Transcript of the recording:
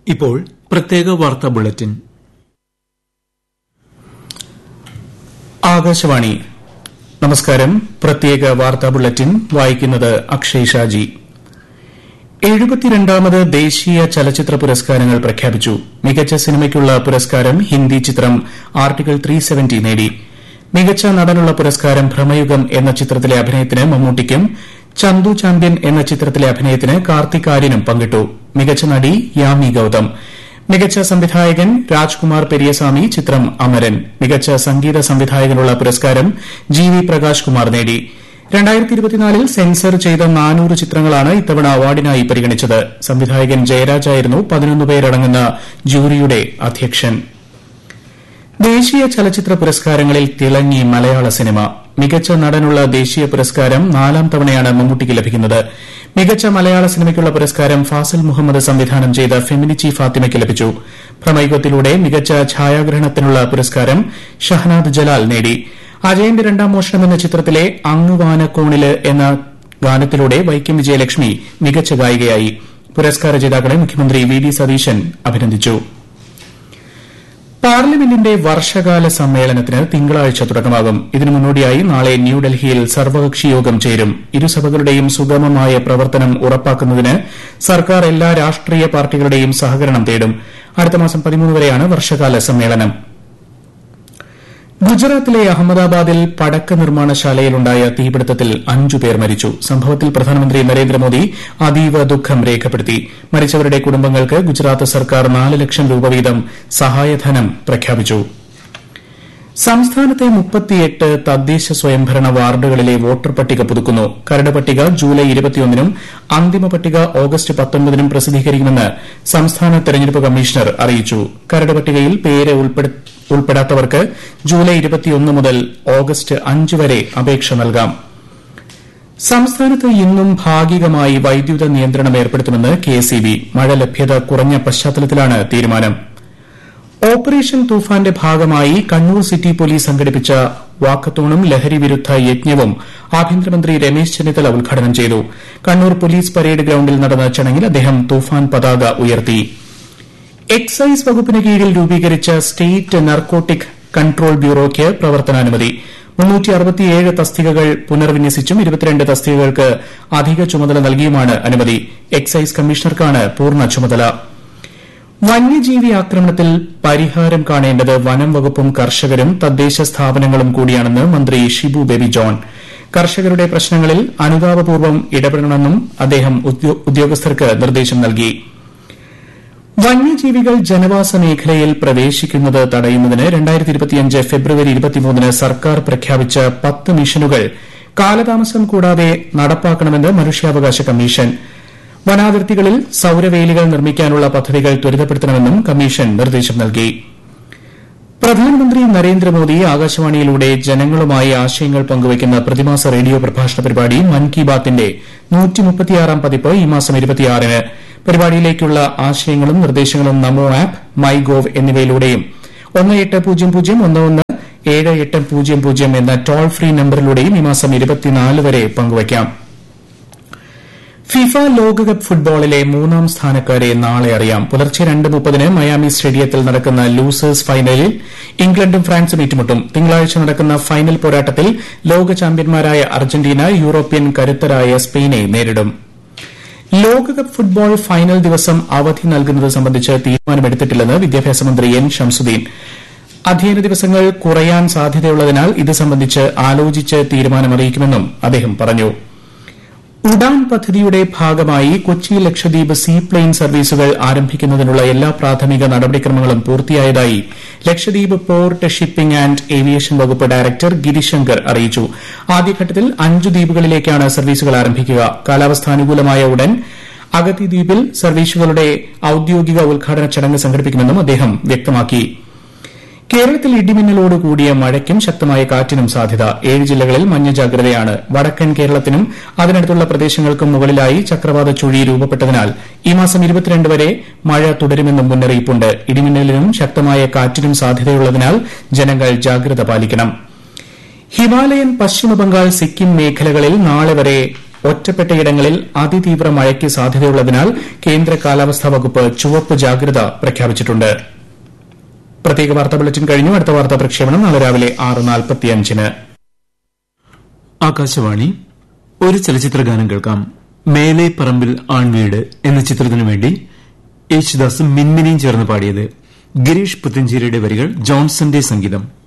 ഇപ്പോൾ പ്രത്യേക വാർത്താ ബുള്ളറ്റിൻ ആകാശവാണി നമസ്കാരം പ്രത്യേക വാർത്താ ബുള്ളറ്റിൻ വായിക്കുന്നത് അക്ഷയ് ഷാജി എഴുപത്തിരണ്ടാമത് ദേശീയ ചലച്ചിത്ര പുരസ്കാരങ്ങൾ പ്രഖ്യാപിച്ചു മികച്ച സിനിമയ്ക്കുള്ള പുരസ്കാരം ഹിന്ദി ചിത്രം ആർട്ടിക്കിൾ നേടി മികച്ച നടനുള്ള പുരസ്കാരം ഭ്രമയുഗം എന്ന ചിത്രത്തിലെ അഭിനയത്തിന് മമ്മൂട്ടിക്കും ചന്തു ചാമ്പ്യൻ എന്ന ചിത്രത്തിലെ അഭിനയത്തിന് കാർത്തിക് ആര്യനും പങ്കിട്ടു മികച്ച നടി യാമി ഗൌതം മികച്ച സംവിധായകൻ രാജ്കുമാർ പെരിയസ്വാമി ചിത്രം അമരൻ മികച്ച സംഗീത സംവിധായകനുള്ള പുരസ്കാരം ജി വി പ്രകാശ് കുമാർ നേടി ൽ സെൻസർ ചെയ്ത നാനൂറ് ചിത്രങ്ങളാണ് ഇത്തവണ അവാർഡിനായി പരിഗണിച്ചത് സംവിധായകൻ ജയരാജായിരുന്നു പതിനൊന്ന് പേരടങ്ങുന്ന ജൂറിയുടെ അധ്യക്ഷൻ ദേശീയ ചലച്ചിത്ര പുരസ്കാരങ്ങളിൽ തിളങ്ങി മലയാള സിനിമ മികച്ച നടനുള്ള ദേശീയ പുരസ്കാരം നാലാം തവണയാണ് മമ്മൂട്ടിക്ക് ലഭിക്കുന്നത് മികച്ച മലയാള സിനിമയ്ക്കുള്ള പുരസ്കാരം ഫാസിൽ മുഹമ്മദ് സംവിധാനം ചെയ്ത ഫെമിനിച്ചി ഫാത്തിമയ്ക്ക് ലഭിച്ചു ഭ്രമയുഗത്തിലൂടെ മികച്ച ഛായാഗ്രഹണത്തിനുള്ള പുരസ്കാരം ഷഹനാദ് ജലാൽ നേടി അജയന്റെ രണ്ടാം മോഷണം എന്ന ചിത്രത്തിലെ അങ്ങുവാനക്കോണില് എന്ന ഗാനത്തിലൂടെ വൈക്കം വിജയലക്ഷ്മി മികച്ച ഗായികയായി പുരസ്കാര ജേതാക്കളെ മുഖ്യമന്ത്രി വി ഡി സതീശൻ അഭിനന്ദിച്ചു പാർലമെന്റിന്റെ വർഷകാല സമ്മേളനത്തിന് തിങ്കളാഴ്ച തുടക്കമാകും ഇതിനു മുന്നോടിയായി നാളെ ന്യൂഡൽഹിയിൽ സർവകക്ഷി യോഗം ചേരും ഇരുസഭകളുടെയും സുഗമമായ പ്രവർത്തനം ഉറപ്പാക്കുന്നതിന് സർക്കാർ എല്ലാ രാഷ്ട്രീയ പാർട്ടികളുടെയും സഹകരണം തേടും അടുത്ത മാസം പതിമൂന്ന് വരെയാണ് വർഷകാല സമ്മേളനം ഗുജറാത്തിലെ അഹമ്മദാബാദിൽ പടക്ക നിർമ്മാണശാലയിലുണ്ടായ തീപിടുത്തത്തിൽ അഞ്ചുപേർ മരിച്ചു സംഭവത്തിൽ പ്രധാനമന്ത്രി നരേന്ദ്രമോദി അതീവ ദുഃഖം രേഖപ്പെടുത്തി മരിച്ചവരുടെ കുടുംബങ്ങൾക്ക് ഗുജറാത്ത് സർക്കാർ നാല് ലക്ഷം രൂപ വീതം സഹായധനം പ്രഖ്യാപിച്ചു സംസ്ഥാനത്തെ മുപ്പത്തിയെട്ട് തദ്ദേശ സ്വയംഭരണ വാർഡുകളിലെ വോട്ടർ പട്ടിക പുതുക്കുന്നു കരട് പട്ടിക ജൂലൈ ഇരുപത്തിയൊന്നിനും അന്തിമ പട്ടിക ഓഗസ്റ്റ് പത്തൊൻപതിനും പ്രസിദ്ധീകരിക്കുമെന്ന് സംസ്ഥാന തെരഞ്ഞെടുപ്പ് കമ്മീഷണർ അറിയിച്ചു കരട് പട്ടികയിൽ പേര് ഉൾപ്പെടാത്തവർക്ക് ജൂലൈ ഇരുപത്തിയൊന്ന് മുതൽ ഓഗസ്റ്റ് അഞ്ച് വരെ അപേക്ഷ നൽകാം സംസ്ഥാനത്ത് ഇന്നും ഭാഗികമായി വൈദ്യുത നിയന്ത്രണം ഏർപ്പെടുത്തുമെന്ന് കെഎസ്ഇബി മഴ ലഭ്യത കുറഞ്ഞ പശ്ചാത്തലത്തിലാണ് തീരുമാനം ഓപ്പറേഷൻ തൂഫാന്റെ ഭാഗമായി കണ്ണൂർ സിറ്റി പോലീസ് സംഘടിപ്പിച്ച വാക്കത്തോണും ലഹരി വിരുദ്ധ യജ്ഞവും ആഭ്യന്തരമന്ത്രി രമേശ് ചെന്നിത്തല ഉദ്ഘാടനം ചെയ്തു കണ്ണൂർ പോലീസ് പരേഡ് ഗ്രൌണ്ടിൽ നടന്ന ചടങ്ങിൽ അദ്ദേഹം തൂഫാൻ പതാക ഉയർത്തി എക്സൈസ് വകുപ്പിന് കീഴിൽ രൂപീകരിച്ച സ്റ്റേറ്റ് നർക്കോട്ടിക് കൺട്രോൾ ബ്യൂറോയ്ക്ക് പ്രവർത്തനാനുമതി തസ്തികകൾ പുനർവിന്യസിച്ചും ഇരുപത്തിരണ്ട് തസ്തികകൾക്ക് അധിക ചുമതല നൽകിയുമാണ് അനുമതി എക്സൈസ് കമ്മീഷണർക്കാണ് പൂർണ്ണ ചുമതല വന്യജീവി ആക്രമണത്തിൽ പരിഹാരം കാണേണ്ടത് വനം വകുപ്പും കർഷകരും തദ്ദേശ സ്ഥാപനങ്ങളും കൂടിയാണെന്ന് മന്ത്രി ഷിബു ബേബി ജോൺ കർഷകരുടെ പ്രശ്നങ്ങളിൽ അനുതാപപൂർവ്വം ഇടപെടണമെന്നും അദ്ദേഹം ഉദ്യോഗസ്ഥർക്ക് നിർദ്ദേശം നൽകി വന്യജീവികൾ ജനവാസ മേഖലയിൽ പ്രവേശിക്കുന്നത് തടയുന്നതിന് ഫെബ്രുവരി ന് സർക്കാർ പ്രഖ്യാപിച്ച പത്ത് മിഷനുകൾ കാലതാമസം കൂടാതെ നടപ്പാക്കണമെന്ന് മനുഷ്യാവകാശ കമ്മീഷൻ വനാതിർത്തികളിൽ സൌരവേലികൾ നിർമ്മിക്കാനുള്ള പദ്ധതികൾ ത്വരിതപ്പെടുത്തണമെന്നും കമ്മീഷൻ നിർദ്ദേശം നൽകി പ്രധാനമന്ത്രി നരേന്ദ്രമോദി ആകാശവാണിയിലൂടെ ജനങ്ങളുമായി ആശയങ്ങൾ പങ്കുവയ്ക്കുന്ന പ്രതിമാസ റേഡിയോ പ്രഭാഷണ പരിപാടി മൻ കി ബാത്തിന്റെ പതിപ്പ് ഈ മാസം ന് പരിപാടിയിലേക്കുള്ള ആശയങ്ങളും നിർദ്ദേശങ്ങളും നമോ ആപ്പ് മൈ ഗോവ് എന്നിവയിലൂടെയും ഒന്ന് എട്ട് പൂജ്യം പൂജ്യം ഒന്ന് ഒന്ന് ഏഴ് എട്ട് പൂജ്യം പൂജ്യം എന്ന ടോൾ ഫ്രീ നമ്പറിലൂടെയും ഈ മാസം വരെ പങ്കുവയ്ക്കാം ഫിഫ ലോകകപ്പ് ഫുട്ബോളിലെ മൂന്നാം സ്ഥാനക്കാരെ നാളെ അറിയാം പുലർച്ചെ രണ്ട് മുപ്പതിന് മയാമി സ്റ്റേഡിയത്തിൽ നടക്കുന്ന ലൂസേഴ്സ് ഫൈനലിൽ ഇംഗ്ലണ്ടും ഫ്രാൻസും ഏറ്റുമുട്ടും തിങ്കളാഴ്ച നടക്കുന്ന ഫൈനൽ പോരാട്ടത്തിൽ ലോക ചാമ്പ്യന്മാരായ അർജന്റീന യൂറോപ്യൻ കരുത്തരായ സ്പെയിനെ നേരിടും ലോകകപ്പ് ഫുട്ബോൾ ഫൈനൽ ദിവസം അവധി നൽകുന്നത് സംബന്ധിച്ച് തീരുമാനമെടുത്തിട്ടില്ലെന്ന് വിദ്യാഭ്യാസ മന്ത്രി എൻ ഷംസുദ്ദീൻ അധ്യയന ദിവസങ്ങൾ കുറയാൻ സാധ്യതയുള്ളതിനാൽ ഇത് സംബന്ധിച്ച് ആലോചിച്ച് തീരുമാനമറിയിക്കുമെന്നും അദ്ദേഹം പറഞ്ഞു ഉഡാൻ പദ്ധതിയുടെ ഭാഗമായി കൊച്ചി ലക്ഷദ്വീപ് സീ പ്ലെയിൻ സർവീസുകൾ ആരംഭിക്കുന്നതിനുള്ള എല്ലാ പ്രാഥമിക നടപടിക്രമങ്ങളും പൂർത്തിയായതായി Lakshadweep port shipping and aviation വകുപ്പ് ഡയറക്ടർ ഗിരിശങ്കർ അറിയിച്ചു ആദ്യഘട്ടത്തിൽ അഞ്ചു ദ്വീപുകളിലേക്കാണ് സർവീസുകൾ ആരംഭിക്കുക കാലാവസ്ഥ അനുകൂലമായ ഉടൻ അഗത്തി ദ്വീപിൽ സർവീസുകളുടെ ഔദ്യോഗിക ഉദ്ഘാടന ചടങ്ങ് സംഘടിപ്പിക്കുമെന്നും അദ്ദേഹം വ്യക്തമാക്കി കേരളത്തിൽ ഇടിമിന്നലോട് കൂടിയ മഴയ്ക്കും ശക്തമായ കാറ്റിനും സാധ്യത ഏഴ് ജില്ലകളിൽ മഞ്ഞ ജാഗ്രതയാണ് വടക്കൻ കേരളത്തിനും അതിനടുത്തുള്ള പ്രദേശങ്ങൾക്കും മുകളിലായി ചക്രവാത ചുഴി രൂപപ്പെട്ടതിനാൽ ഈ മാസം വരെ മഴ തുടരുമെന്നും മുന്നറിയിപ്പുണ്ട് ഇടിമിന്നലിനും ശക്തമായ കാറ്റിനും സാധ്യതയുള്ളതിനാൽ ജനങ്ങൾ ജാഗ്രത പാലിക്കണം ഹിമാലയൻ പശ്ചിമബംഗാൾ സിക്കിം മേഖലകളിൽ നാളെ വരെ ഒറ്റപ്പെട്ടയിടങ്ങളിൽ അതിതീവ്ര മഴയ്ക്ക് സാധ്യതയുള്ളതിനാൽ കേന്ദ്ര കാലാവസ്ഥാ വകുപ്പ് ചുവപ്പ് ജാഗ്രത പ്രഖ്യാപിച്ചിട്ടുണ്ട് പ്രത്യേക വാർത്താ ബുള്ളറ്റിൻ കഴിഞ്ഞു അടുത്ത വാർത്താ പ്രക്ഷേപണം നാളെ രാവിലെ ആറ് നാൽപ്പത്തിയഞ്ചിന് ആകാശവാണി ഒരു ചലച്ചിത്ര ഗാനം കേൾക്കാം മേലെ പറമ്പിൽ ആൺവീട് എന്ന ചിത്രത്തിനു വേണ്ടി യേശുദാസും മിൻമിനിയും ചേർന്ന് പാടിയത് ഗിരീഷ് പുത്തഞ്ചേരിയുടെ വരികൾ ജോൺസന്റെ സംഗീതം